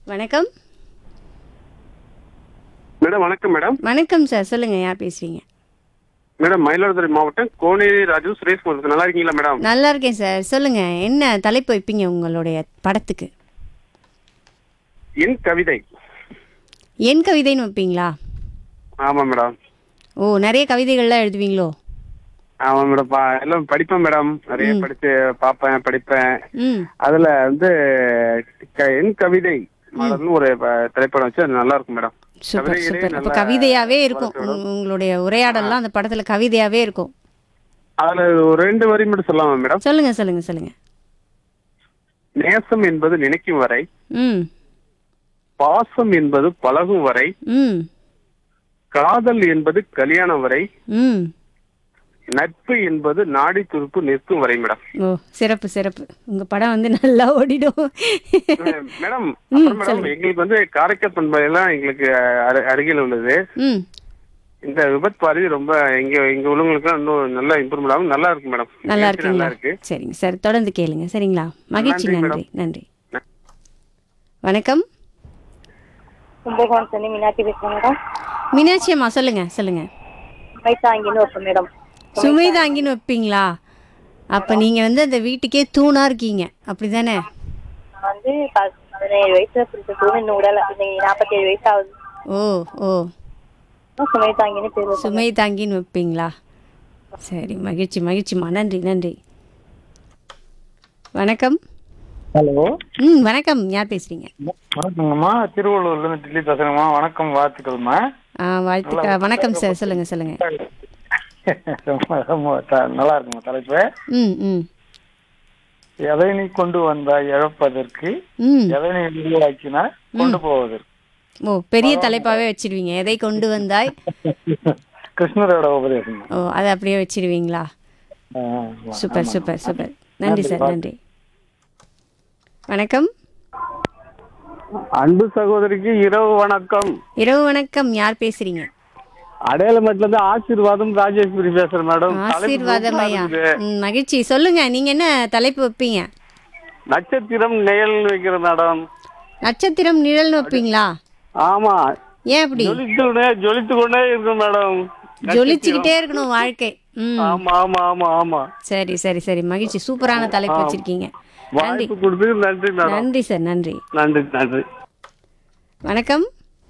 வணக்கம் மேடம் வணக்கம் மேடம் வணக்கம் சார் சொல்லுங்க யார் பேசுறீங்க மேடம் மயிலாடுதுறை மாவட்டம் கோனேரி ராஜு சுரேஷ் குமார் நல்லா இருக்கீங்களா மேடம் நல்லா இருக்கேன் சார் சொல்லுங்க என்ன தலைப்பு வைப்பீங்க உங்களுடைய படத்துக்கு என் கவிதை என் கவிதைன்னு வைப்பீங்களா ஆமா மேடம் ஓ நிறைய கவிதைகள்லாம் எழுதுவீங்களோ ஆமா மேடம் பா எல்லாம் படிப்பேன் மேடம் நிறைய படிச்சு பார்ப்பேன் படிப்பேன் ம் அதுல வந்து க- என் கவிதை மலர்னு ஒரு ப- திரைப்படம் வச்சு அது நல்லா இருக்கும் மேடம் சூப்பர் கவிதைகளே சூப்பர் அப்போ நல்லா கவிதையாவே இருக்கும் உங்க- உங்களுடைய உரையாடல்லாம் அந்த படத்துல கவிதையாவே இருக்கும் அதுல ஒரு ரெண்டு வரி மட்டும் சொல்லலாமா மேடம் சொல்லுங்க சொல்லுங்க சொல்லுங்க நேசம் என்பது நினைக்கும் வரை ம் பாசம் என்பது பழகும் வரை ம் காதல் என்பது கல்யாணம் வரை ம் நட்பு என்பது நாடி துருப்பு நிற்கும் வரை மேடம் ஓ சிறப்பு சிறப்பு உங்க படம் வந்து நல்லா ஓடிடும் மேடம் அப்புறம் மேடம் எங்களுக்கு வந்து காரைக்கால் பண்பலையெல்லாம் எங்களுக்கு அரு- அருகில் உள்ளது ம் இந்த விபத்து பாதி ரொம்ப இங்க இங்க உள்ளவங்களுக்கு இன்னும் நல்லா இம்ப்ரூவ்மெண்ட் ஆகும் நல்லா இருக்கு மேடம் நல்லா நிகழ்ச்சி நல்லா இருக்குங்களா இருக்கு சரிங்க சார் தொடர்ந்து கேளுங்க சரிங்களா மகிழ்ச்சி நன்றி, நன்றி நன்றி வணக்கம் கும்பகோணம் மீனாட்சி பேசுறேன் மேடம் மீனாட்சி அம்மா சொல்லுங்க சொல்லுங்க மைத்தாங்கின்னு வைப்பேன் மேடம் சுமைதாங்கின்னு வைப்பீங்களா அப்ப நீங்க வந்து அந்த வீட்டுக்கே தூணா இருக்கீங்க அப்படிதானே நான் வந்து ப- பதினேழு வயசுல பிடிச்ச தூண் இன்னும் உடல இன்னைக்கு நாற்பத்தேழு வயசு ஆகுது ஓ ஓ சுமைத்தாங்கின்னு பேர் வைப்பேன். சுமை தாங்கின்னு வைப்பீங்களா சரி மகிழ்ச்சி மகிழ்ச்சிம்மா நன்றி நன்றி வணக்கம் ஹலோ ம் வணக்கம் யார் பேசுறீங்க வணக்கங்கம்மா திருவள்ளூர்ல இருந்து டில்லி பேசுறேங்கம்மா வணக்கம் வாழ்த்துக்கள்மா ஆ வாழ்த்துக்க வணக்கம் சார் சொல்லுங்க சொல்லுங்க ரொம்ப ரொம்ப த- நல்லா இருக்குங்க தலைப்பு ம் ம் எதை நீ கொண்டு வந்தாய் இழப்பதற்கு ம் எதை நீ உருவாக்கினா கொண்டு போவதற்கு ஓ பெரிய தலைப்பாவே வச்சிடுவீங்க எதை கொண்டு வந்தாய் கிருஷ்ணரோட உபதேசம் ஓ அதை அப்படியே வச்சிடுவீங்களா சூப்பர் சூப்பர் சூப்பர் நன்றி சார் நன்றி வணக்கம் அன்பு சகோதரிக்கு இரவு வணக்கம் இரவு வணக்கம் யார் பேசுறீங்க அடையாளமேட்ல இருந்து ஆசீர்வாதம் ராஜேஸ்வரி பேசுறேன் மேடம் ஆசீர்வாதம் ஐயா ம், மகிழ்ச்சி சொல்லுங்க நீங்க என்ன தலைப்பு வைப்பீங்க நட்சத்திரம் நெயல் வைக்கிற மேடம் நட்சத்திரம் நிழல்னு வைப்பீங்களா ஆமா ஏன் அப்படி ஜொலித்து கொண்டே ஜொலித்து கொண்டே இருக்கும் மேடம் ஜொலிச்சுக்கிட்டே இருக்கணும் வாழ்க்கை ம் ஆமா ஆமா ஆமா ஆமா சரி சரி சரி மகிழ்ச்சி சூப்பரான தலைப்பு வச்சிருக்கீங்க நன்றி வாய்ப்பு கொடுத்ததுக்கு நன்றி மேடம் நன்றி சார் நன்றி நன்றி நன்றி வணக்கம்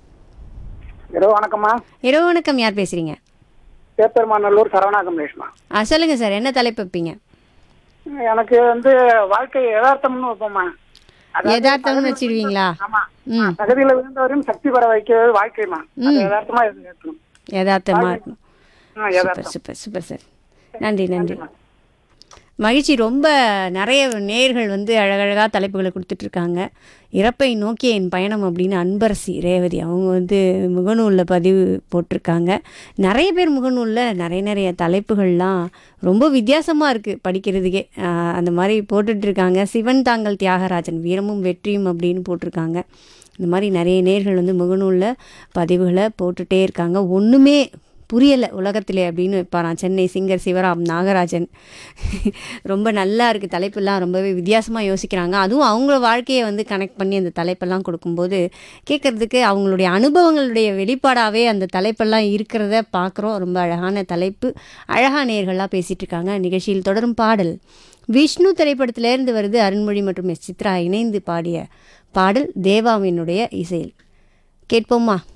இரவு வணக்கம்மா இரவு வணக்கம் யார் பேசுறீங்க சேப்பெருமாநல்லூர் சரவணா கமலேஷ்மா ஆ சொல்லுங்க சார் என்ன தலைப்பு வைப்பீங்க எனக்கு வந்து வாழ்க்கை யதார்த்தம்னு வைப்போம்மா அதாவது யதார்த்தம்னு வச்சிடுவீங்களா ஆமா ம் தகுதியில விழுந்தவரையும் சக்தி பெற வைக்கிறது வாழ்க்கைமா அது யதார்த்தமா இருக்கணும் யதார்த்தமா இருக்கும் ஆ, சூப்பர் யதார்த்தம் சூப்பர் சூப்பர் சார் நன்றி நன்றி மகிழ்ச்சி ரொம்ப நிறைய நேர்கள் வந்து அழகழகாக தலைப்புகளை கொடுத்துட்டு இருக்காங்க இறப்பை நோக்கிய என் பயணம் அப்படின்னு அன்பரசி ரேவதி அவங்க வந்து முகநூலில் பதிவு போட்டிருக்காங்க நிறைய பேர் முகநூலில் நிறைய நிறைய தலைப்புகள்லாம் ரொம்ப வித்தியாசமாக இருக்குது படிக்கிறதுக்கே ஆஹ் அந்த மாதிரி போட்டுட்டு இருக்காங்க சிவன் தாங்கள் தியாகராஜன் வீரமும் வெற்றியும் அப்படின்னு போட்டிருக்காங்க இந்த மாதிரி நிறைய நேர்கள் வந்து முகநூலில் பதிவுகளை போட்டுட்டே இருக்காங்க ஒன்றுமே புரியலை உலகத்திலே அப்படின்னு வைப்பாராம் சென்னை சிங்கர் சிவராம் நாகராஜன் ரொம்ப நல்லா இருக்குது தலைப்பெல்லாம் ரொம்பவே வித்தியாசமாக யோசிக்கிறாங்க அதுவும் அவங்கள வாழ்க்கையை வந்து கனெக்ட் பண்ணி அந்த தலைப்பெல்லாம் கொடுக்கும்போது கேட்குறதுக்கு அவங்களுடைய அனுபவங்களுடைய வெளிப்பாடாகவே அந்த தலைப்பெல்லாம் இருக்கிறத பார்க்குறோம் ரொம்ப அழகான தலைப்பு அழகான நேர்கள்லாம் பேசிகிட்டு இருக்காங்க நிகழ்ச்சியில் தொடரும் பாடல் விஷ்ணு திரைப்படத்திலேருந்து வருது அருண்மொழி மற்றும் எஸ் சித்ரா இணைந்து பாடிய பாடல் தேவாவினுடைய இசையில் கேட்போமா